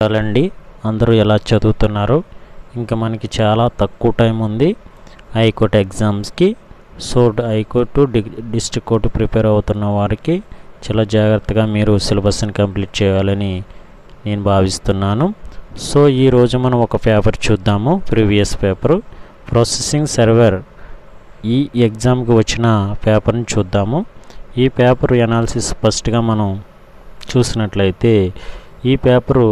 చాలండి అందరూ ఎలా చదువుతున్నారు ఇంకా మనకి చాలా తక్కువ టైం ఉంది హైకోర్టు ఎగ్జామ్స్కి సో హైకోర్టు డి డిస్ట్రిక్ట్ కోర్టు ప్రిపేర్ అవుతున్న వారికి చాలా జాగ్రత్తగా మీరు సిలబస్ని కంప్లీట్ చేయాలని నేను భావిస్తున్నాను సో ఈరోజు మనం ఒక పేపర్ చూద్దాము ప్రీవియస్ పేపరు ప్రాసెసింగ్ సర్వర్ ఈ ఎగ్జామ్కి వచ్చిన పేపర్ని చూద్దాము ఈ పేపర్ ఎనాలిసిస్ ఫస్ట్గా మనం చూసినట్లయితే ఈ పేపరు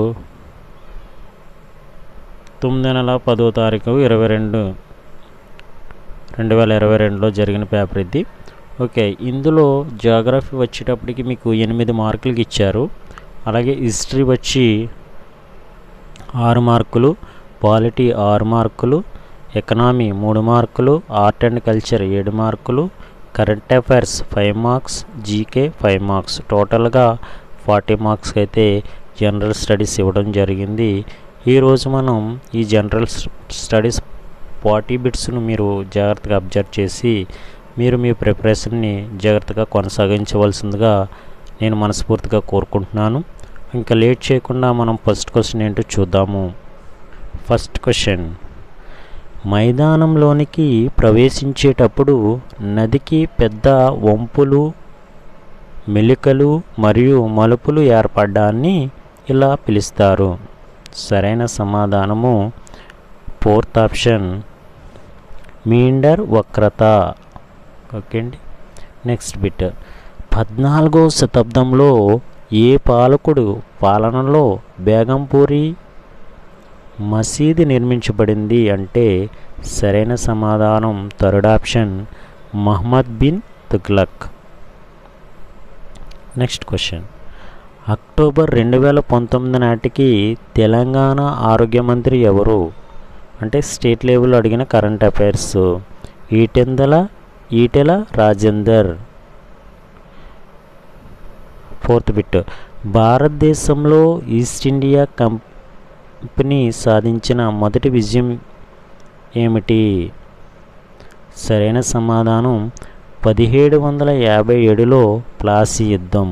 తొమ్మిది నెల పదో తారీఖు ఇరవై రెండు రెండు వేల ఇరవై రెండులో జరిగిన పేపర్ ఇది ఓకే ఇందులో జాగ్రఫీ వచ్చేటప్పటికి మీకు ఎనిమిది మార్కులకి ఇచ్చారు అలాగే హిస్టరీ వచ్చి ఆరు మార్కులు పాలిటీ ఆరు మార్కులు ఎకనామీ మూడు మార్కులు ఆర్ట్ అండ్ కల్చర్ ఏడు మార్కులు current affairs five marks GK five marks టోటల్గా ఫార్టీ మార్క్స్ అయితే జనరల్ స్టడీస్ ఇవ్వడం జరిగింది ఈరోజు మనం ఈ జనరల్ స్టడీస్ ఫార్టీ బిట్స్ను మీరు జాగ్రత్తగా అబ్జర్వ్ చేసి మీరు మీ ప్రిపరేషన్ని జాగ్రత్తగా కొనసాగించవలసిందిగా నేను మనస్ఫూర్తిగా కోరుకుంటున్నాను ఇంకా లేట్ చేయకుండా మనం ఫస్ట్ క్వశ్చన్ ఏంటో చూద్దాము ఫస్ట్ క్వశ్చన్ మైదానంలోనికి ప్రవేశించేటప్పుడు నదికి పెద్ద వంపులు మెలికలు మరియు మలుపులు ఏర్పడ్డాన్ని ఇలా పిలుస్తారు సరైన సమాధానము ఫోర్త్ ఆప్షన్ మీండర్ వక్రత ఓకే అండి నెక్స్ట్ బిట్ పద్నాలుగో శతాబ్దంలో ఏ పాలకుడు పాలనలో బేగంపూరి మసీదు నిర్మించబడింది అంటే సరైన సమాధానం third option Muhammad bin Tughlaq next question October రెండు వేల పంతొమ్మిది నాటికి తెలంగాణ ఆరోగ్య మంత్రి ఎవరు అంటే స్టేట్ లెవెల్ అడిగిన కరెంట్ అఫైర్స్ ఈటెందల ఈటెల రాజేందర్ ఫోర్త్ బిట్ భారతదేశంలో ఈస్ట్ ఇండియా కంపెనీ సాధించిన మొదటి విజయం ఏమిటి సరైన సమాధానం పదిహేడు వందల యాభై ఏడులో ప్లాసీ యుద్ధం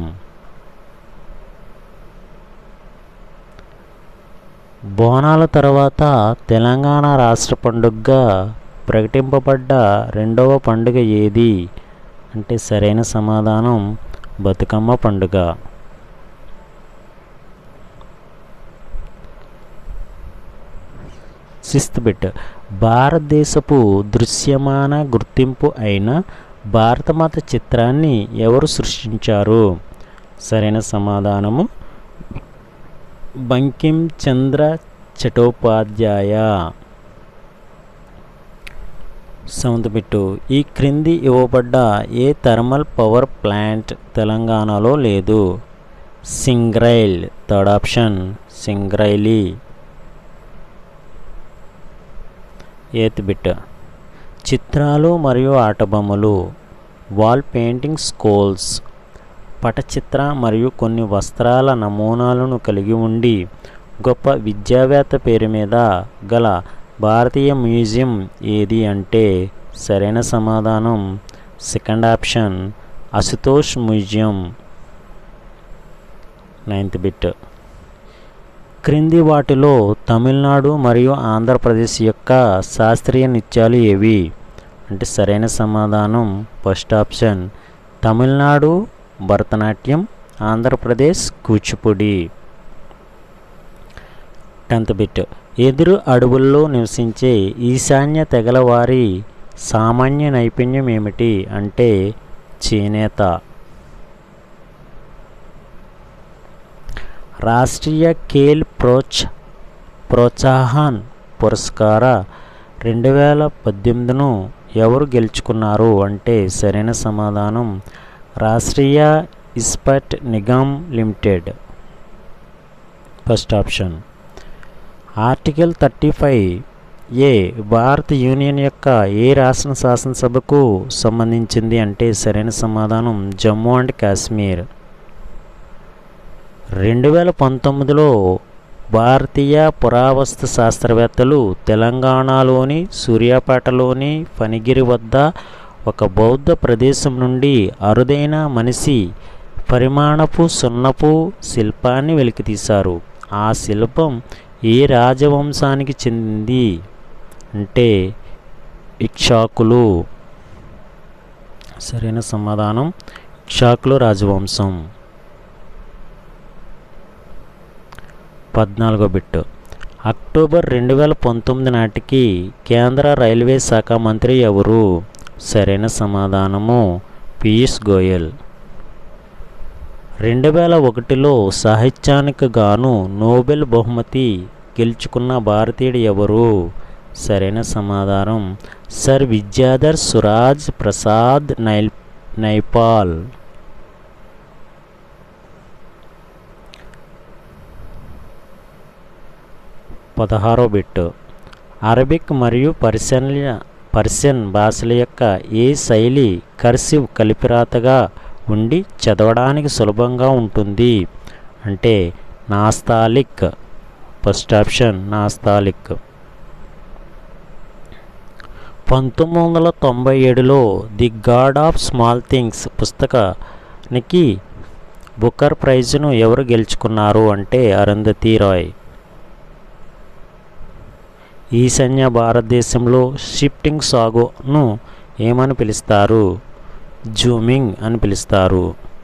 బోనాల తర్వాత తెలంగాణ రాష్ట్ర పండుగగా ప్రకటింపబడ్డ రెండవ పండుగ ఏది అంటే సరైన సమాధానం బతుకమ్మ పండుగ సిక్స్త్ బిట్ భారతదేశపు దృశ్యమాన గుర్తింపు అయిన భారతమాత చిత్రాన్ని ఎవరు సృష్టించారు సరైన సమాధానము బంకిం చంద్ర చటోపాధ్యాయ సెవెంత్ బిట్టు ఈ క్రింది ఇవ్వబడ్డ ఏ థర్మల్ పవర్ ప్లాంట్ తెలంగాణలో లేదు Singrauli third option Singrauli eighth bit చిత్రాలు మరియు ఆటబొమ్మలు వాల్ పెయింటింగ్ స్కోల్స్ పటచిత్ర మరియు కొన్ని వస్త్రాల నమూనాలను కలిగి ఉండి గొప్ప విద్యావేత్త పేరు మీద గల భారతీయ మ్యూజియం ఏది అంటే సరైన సమాధానం second option Ashutosh museum ninth bit క్రింది వాటిలో తమిళనాడు మరియు ఆంధ్రప్రదేశ్ యొక్క శాస్త్రీయ నృత్యాలు ఏవి అంటే సరైన సమాధానం first option Tamil Nadu Bharatanatyam Andhra Pradesh Kuchipudi tenth bit ఎదురు అడవుల్లో నివసించే ఈశాన్య తెగల వారి సామాన్య నైపుణ్యం ఏమిటి అంటే చేనేత రాష్ట్రీయ ఖేల్ ప్రోచ్ ప్రోత్సాహన్ పురస్కార రెండు వేల పద్దెనిమిదిను ఎవరు గెలుచుకున్నారు అంటే సరైన సమాధానం Rashtriya Ispat Nigam limited first option article thirty five A భారత యూనియన్ యొక్క ఏ రాష్ట్ర శాసనసభకు సంబంధించింది అంటే సరైన సమాధానం జమ్మూ అండ్ కాశ్మీర్ రెండు వేల పంతొమ్మిదిలో భారతీయ పురావస్తు శాస్త్రవేత్తలు తెలంగాణలోని సూర్యాపేటలోని ఫణిగిరి వద్ద ఒక బౌద్ధ ప్రదేశం నుండి అరుదైన మనిషి పరిమాణపు సున్నపు శిల్పాన్ని వెలికితీశారు ఆ శిల్పం ఏ రాజవంశానికి చెందింది అంటే ఇక్షాకులు సరైన సమాధానం ఇక్షాకులు రాజవంశం పద్నాలుగో బిట్టు అక్టోబర్ రెండు వేల పంతొమ్మిది నాటికి కేంద్ర రైల్వే శాఖ మంత్రి ఎవరు సరైన సమాధానము పీయూష్ గోయల్ రెండు వేల ఒకటిలో సాహిత్యానికి గాను నోబెల్ బహుమతి గెలుచుకున్న భారతీయుడు ఎవరు సరైన సమాధానం సర్ విద్యాధర్ సురాజ్ ప్రసాద్ నైల్ నైపాల్ పదహారో బిట్ అరబిక్ మరియు పర్షియన్ల పర్షియన్ భాషల యొక్క ఏ శైలి కర్సివ్ కలిపిరాతగా ఉండి చదవడానికి సులభంగా ఉంటుంది అంటే నాస్తాలిక్ ఫస్ట్ ఆప్షన్ నాస్తాలిక్ పంతొమ్మిది వందల తొంభై ఏడులో the god of small things పుస్తకానికి బుకర్ ప్రైజ్ను ఎవరు గెలుచుకున్నారు అంటే అరుంధతి రాయ్ ఈశాన్య భారతదేశంలో షిఫ్టింగ్ సాగును ఏమని పిలుస్తారు జూమింగ్ అని పిలుస్తారు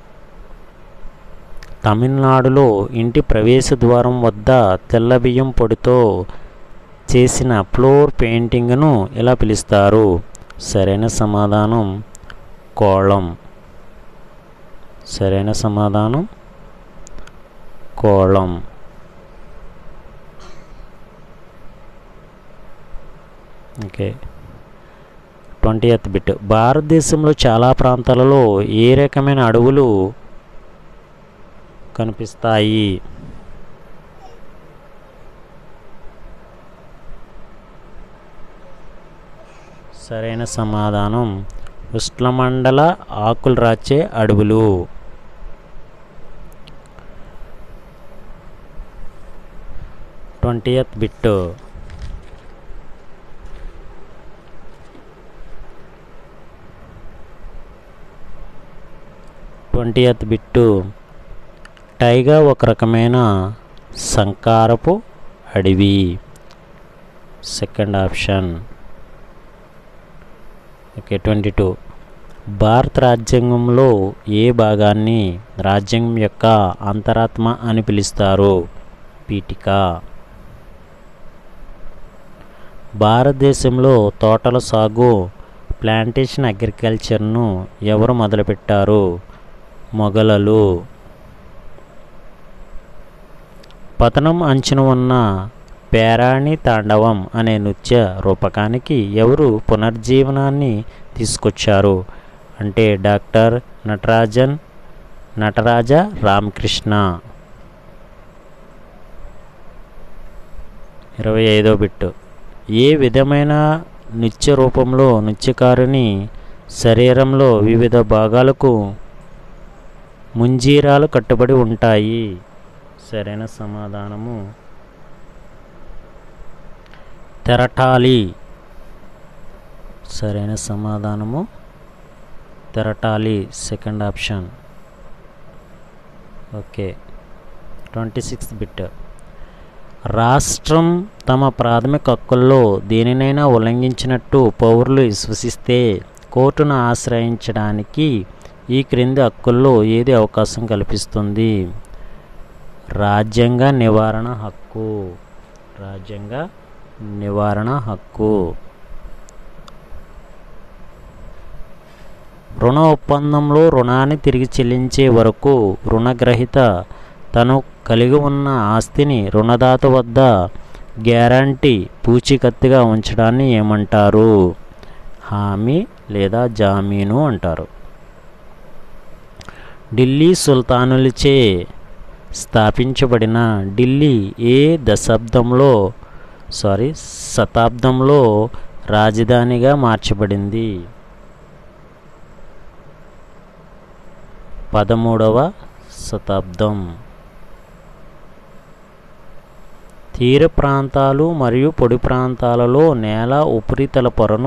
తమిళనాడులో ఇంటి ప్రవేశ ద్వారం వద్ద తెల్ల బియ్యం పొడితో చేసిన ఫ్లోర్ పెయింటింగ్ను ఎలా పిలుస్తారు సరైన సమాధానం కోళం సరైన సమాధానం కోళం ఓకే ట్వంటీ ఎత్ బిట్ భారతదేశంలో చాలా ప్రాంతాలలో ఏ రకమైన అడవులు కనిపిస్తాయి సరైన సమాధానం ఉష్ణమండల ఆకులు రాచే అడవులు twenty eighth bit twenty eighth bit taiga ఒక రకమైన సంకారపు అడవి second option okay twenty two భారత రాజ్యాంగంలో ఏ భాగాన్ని రాజ్యాంగం యొక్క అంతరాత్మ అని పిలుస్తారు పీఠిక భారతదేశంలో తోటల సాగు ప్లాంటేషన్ అగ్రికల్చర్ను ఎవరు మొదలుపెట్టారు మొఘలలు పతనం అంచున ఉన్న పేరాణి తాండవం అనే నృత్య రూపకానికి ఎవరు పునర్జీవనాన్ని తీసుకొచ్చారు అంటే డాక్టర్ నటరాజన్ నటరాజ రామకృష్ణ ఇరవై ఐదో బిట్టు ఏ విధమైన నృత్య రూపంలో నృత్యకారుని శరీరంలో వివిధ భాగాలకు ముంజీరాలు కట్టుబడి ఉంటాయి సరైన సమాధానము తెరటాలి సరైన సమాధానము తెరటాలి second option okay twenty sixth bit రాష్ట్రం తమ ప్రాథమిక హక్కుల్లో దేనినైనా ఉల్లంఘించినట్టు పౌరులు విశ్వసిస్తే కోర్టును ఆశ్రయించడానికి ఈ క్రింది హక్కుల్లో ఏది అవకాశం కల్పిస్తుంది రాజ్యాంగ నివారణ హక్కు రాజ్యాంగ నివారణ హక్కు రుణ ఒప్పందంలో రుణాన్ని తిరిగి చెల్లించే వరకు రుణగ్రహీత తను కలిగి ఉన్న ఆస్తిని రుణదాత వద్ద గ్యారంటీ పూచీకత్తుగా ఉంచడాన్ని ఏమంటారు హామీ లేదా జామీను అంటారు ఢిల్లీ సుల్తానులచే స్థాపించబడిన ఢిల్లీ ఏ దశాబ్దంలో సారీ శతాబ్దంలో రాజధానిగా మార్చబడింది పదమూడవ శతాబ్దం తీర ప్రాంతాలు మరియు పొడి ప్రాంతాలలో నేల ఉపరితల పొరను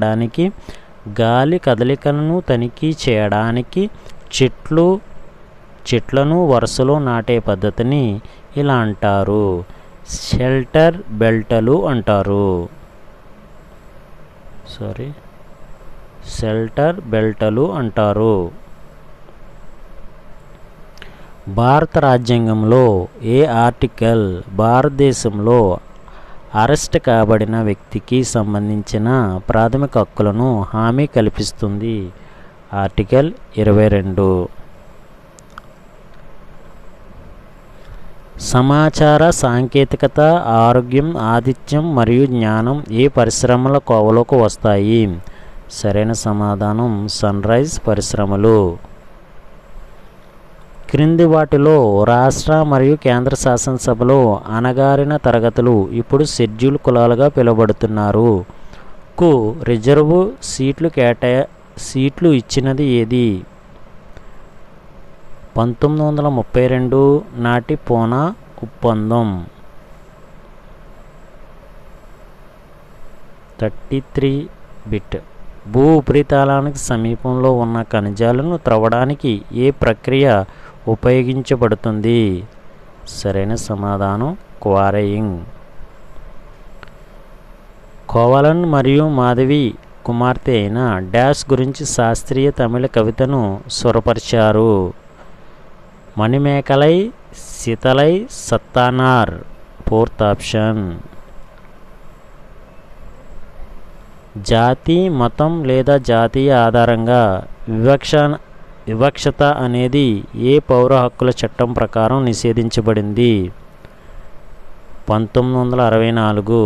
కాపాడడానికి గాలి కదలికలను తనిఖీ చేయడానికి చెట్లు చెట్లను వరుసలో నాటే పద్ధతిని ఇలా అంటారు షెల్టర్ బెల్టలు అంటారు సారీ షెల్టర్ బెల్టలు అంటారు భారత రాజ్యాంగంలో ఏ ఆర్టికల్ భారతదేశంలో అరెస్ట్ కాబడిన వ్యక్తికి సంబంధించిన ప్రాథమిక హక్కులను హామీ కల్పిస్తుంది ఆర్టికల్ ఇరవై రెండు సమాచార సాంకేతికత ఆరోగ్యం ఆతిథ్యం మరియు జ్ఞానం ఏ పరిశ్రమల కోవలోకి వస్తాయి సరైన సమాధానం సన్ రైజ్ పరిశ్రమలు క్రింది వాటిలో రాష్ట్ర మరియు కేంద్ర శాసనసభలో అణగారిన తరగతులు ఇప్పుడు షెడ్యూల్ కులాలుగా పిలువబడుతున్నారు కు రిజర్వు సీట్లు కేటా సీట్లు ఇచ్చినది ఏది పంతొమ్మిది వందల ముప్పై రెండు నాటి పోనా ఒప్పందం థర్టీ త్రీ బిట్ భూ ఉపరితలానికి సమీపంలో ఉన్న ఖనిజాలను త్రవ్వడానికి ఏ ప్రక్రియ ఉపయోగించబడుతుంది సరైన సమాధానం క్వారయింగ్ కోవలన్ మరియు మాధవి కుమార్తె అయిన డాష్ గురించి శాస్త్రీయ తమిళ కవితను స్వరపరిచారు మణిమేకలై శీతలై సత్తానార్ ఫోర్త్ ఆప్షన్ జాతి మతం లేదా జాతీయ ఆధారంగా వివక్ష వివక్షత అనేది ఏ పౌర హక్కుల చట్టం ప్రకారం నిషేధించబడింది పంతొమ్మిది వందల అరవై నాలుగు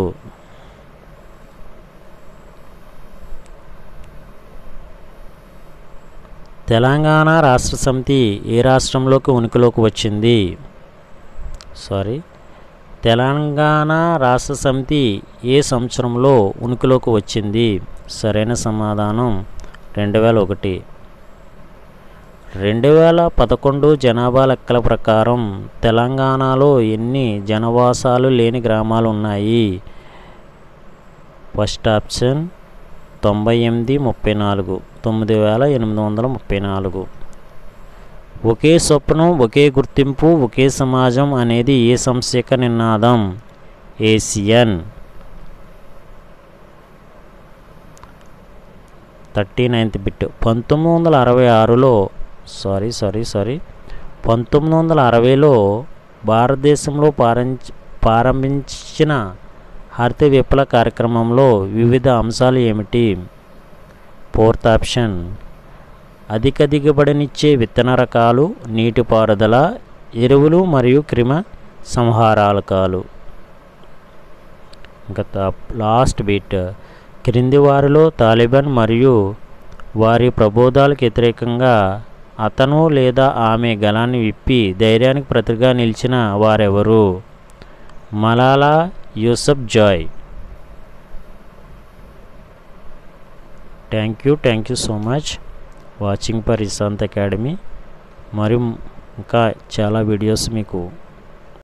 తెలంగాణ రాష్ట్ర సమితి ఏ రాష్ట్రంలోకి ఉనికిలోకి వచ్చింది సారీ తెలంగాణ రాష్ట్ర సమితి ఏ సంవత్సరంలో ఉనికిలోకి వచ్చింది సరైన సమాధానం రెండు వేల ఒకటి రెండు వేల పదకొండు జనాభా లెక్కల ప్రకారం తెలంగాణలో ఎన్ని జనవాసాలు లేని గ్రామాలు ఉన్నాయి ఫస్ట్ ఆప్షన్ తొంభై ఎనిమిది ముప్పై నాలుగు తొమ్మిది వేల ఎనిమిది వందల ముప్పై నాలుగు ఒకే స్వప్నం ఒకే గుర్తింపు ఒకే సమాజం అనేది ఏ సంస్థ యొక్క నినాదం ఏసియన్ థర్టీ నైన్త్ బిట్ పంతొమ్మిది వందల అరవై ఆరులో సారీ సారీ సారీ పంతొమ్మిది వందల అరవైలో భారతదేశంలో పారంచ ప్రారంభించిన హరిత విప్లవ కార్యక్రమంలో వివిధ అంశాలు ఏమిటి ఫోర్త్ ఆప్షన్ అధిక దిగుబడినిచ్చే విత్తన రకాలు నీటిపారుదల ఎరువులు మరియు క్రిమ సంహారాలకాలు ఇంకా లాస్ట్ బీట్ క్రింది వారిలో తాలిబాన్ మరియు వారి ప్రబోధాలకు వ్యతిరేకంగా అతను లేదా ఆమె గలాన్ని విప్పి ధైర్యానికి ప్రతిగా నిలిచిన వారెవరు Malala Yousafzai thank you thank you so much watching for ఇసాంత్ అకాడమీ మరియు ఇంకా చాలా వీడియోస్ మీకు